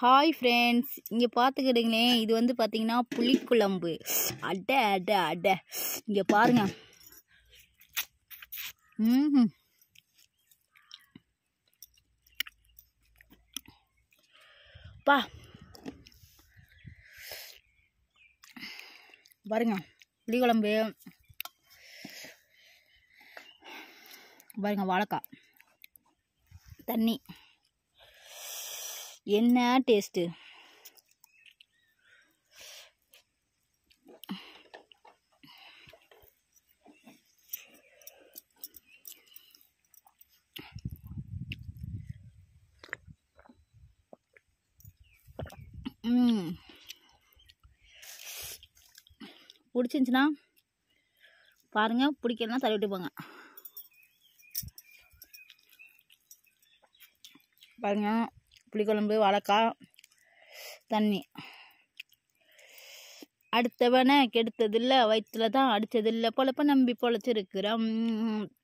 hi friends இங்கே பார்த்துக்கிடுங்களேன் இது வந்து பார்த்தீங்கன்னா புளிக்குழம்பு அட அட அட இங்கே பாருங்க ம் பா பாருங்க புளிக்குழம்பு பாருங்க வாழைக்காய் தண்ணி என்ன டேஸ்ட்டு ம் பிடிச்சிருந்துச்சின்னா பாருங்கள் பிடிக்கலன்னா தள்ளிவிட்டு போங்க பாருங்க புளிக்குழம்பு வாழைக்காய் தண்ணி அடுத்தவனை கெடுத்ததில்ல வயிற்றுல தான் அடித்ததில்ல பொழப்ப நம்பி பொழைச்சிருக்கிறோம்